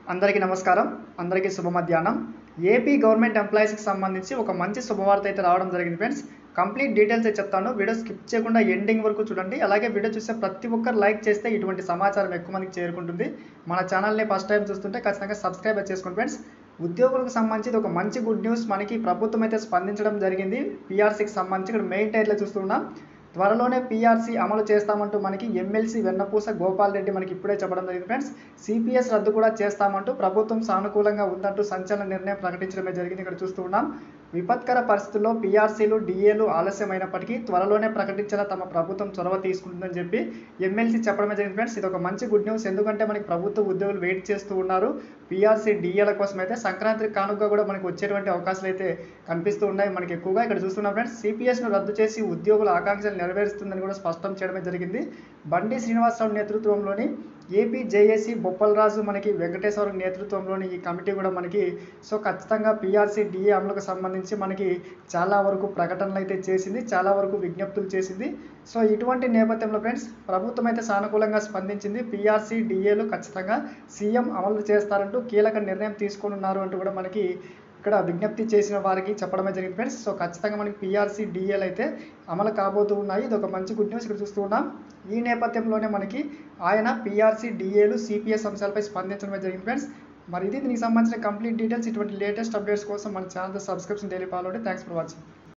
అందరికీ నమస్కారం అందరికీ శుభ మధ్యాహ్నం ఏపీ గవర్నమెంట్ ఎంప్లాయీస్కి సంబంధించి ఒక మంచి శుభవార్త అయితే రావడం జరిగింది ఫ్రెండ్స్ కంప్లీట్ డీటెయిల్స్ అయితే చెప్తాను వీడియో స్కిప్ చేయకుండా ఎండింగ్ వరకు చూడండి అలాగే వీడియో చూసే ప్రతి ఒక్కరు లైక్ చేస్తే ఇటువంటి సమాచారం ఎక్కువ మందికి చేరుకుంటుంది మన ఛానల్ని ఫస్ట్ టైం చూస్తుంటే ఖచ్చితంగా సబ్స్క్రైబ్ చేసుకోండి ఫ్రెండ్స్ ఉద్యోగులకు సంబంధించి ఇది ఒక మంచి గుడ్ న్యూస్ మనకి ప్రభుత్వం అయితే స్పందించడం జరిగింది పీఆర్సీకి సంబంధించి ఇక్కడ మెయిన్ టైట్లో చూస్తున్నాం త్వరలోనే పీఆర్సీ అమలు చేస్తామంటూ మనకి ఎమ్మెల్సీ వెన్నపూస గోపాల్ రెడ్డి మనకి ఇప్పుడే చెప్పడం జరిగింది ఫ్రెండ్స్ సిపిఎస్ రద్దు కూడా చేస్తామంటూ ప్రభుత్వం సానుకూలంగా ఉందంటూ సంచలన నిర్ణయం ప్రకటించడమే జరిగింది ఇక్కడ చూస్తూ ఉన్నాం విపత్కర పరిస్థితుల్లో పీఆర్సీలు డిఏలు ఆలస్యమైనప్పటికీ త్వరలోనే ప్రకటించేలా తమ ప్రభుత్వం చొరవ తీసుకుంటుందని చెప్పి ఎమ్మెల్సీ చెప్పడమే జరిగింది ఫ్రెండ్స్ ఇది ఒక మంచి గుడ్ న్యూస్ ఎందుకంటే మనకి ప్రభుత్వ ఉద్యోగులు వెయిట్ చేస్తూ ఉన్నారు పీఆర్సీ డిఏల కోసం అయితే సంక్రాంతి కానుక కూడా మనకి వచ్చేటువంటి అవకాశాలు అయితే కనిపిస్తూ ఉన్నాయి మనకి ఎక్కువగా ఇక్కడ చూస్తున్నాం ఫ్రెండ్స్ సిపిఎస్ను రద్దు చేసి ఉద్యోగుల ఆకాంక్షలు నెరవేరుస్తుందని కూడా స్పష్టం చేయడమే జరిగింది బండి శ్రీనివాసరావు నేతృత్వంలోని ఏపీ జేఏసీ బొప్పలరాజు మనకి వెంకటేశ్వర నేతృత్వంలోని ఈ కమిటీ కూడా మనకి సో ఖచ్చితంగా పీఆర్సీ డిఏ అమలుకు సంబంధించి మనకి చాలా వరకు ప్రకటనలు అయితే చేసింది చాలా వరకు విజ్ఞప్తులు చేసింది సో ఇటువంటి నేపథ్యంలో ఫ్రెండ్స్ ప్రభుత్వం అయితే సానుకూలంగా స్పందించింది పీఆర్సీ డిఏలు ఖచ్చితంగా సీఎం అమలు చేస్తారంటూ కీలక నిర్ణయం తీసుకున్నారు అంటూ కూడా మనకి ఇక్కడ విజ్ఞప్తి చేసిన వారికి చెప్పడమే జరిగింది ఫ్రెండ్స్ సో ఖచ్చితంగా మనకి పీఆర్సీ డిఏలు అయితే అమలు కాబోతూ ఉన్నాయి ఇది ఒక మంచి గుడ్ న్యూస్ ఇక్కడ చూస్తూ ఉన్నాం ఈ నేపథ్యంలోనే మనకి ఆయన పీఆర్సీ డిఏలు సిపిఎస్ అంశాలపై స్పందించడమే జరిగింది ఫ్రెండ్స్ మరి ఇది దీనికి సంబంధించిన కంప్లీట్ డీటెయిల్స్ ఇటువంటి లేటెస్ట్ అప్డేట్స్ కోసం మన channel subscription daily follow thanks for watching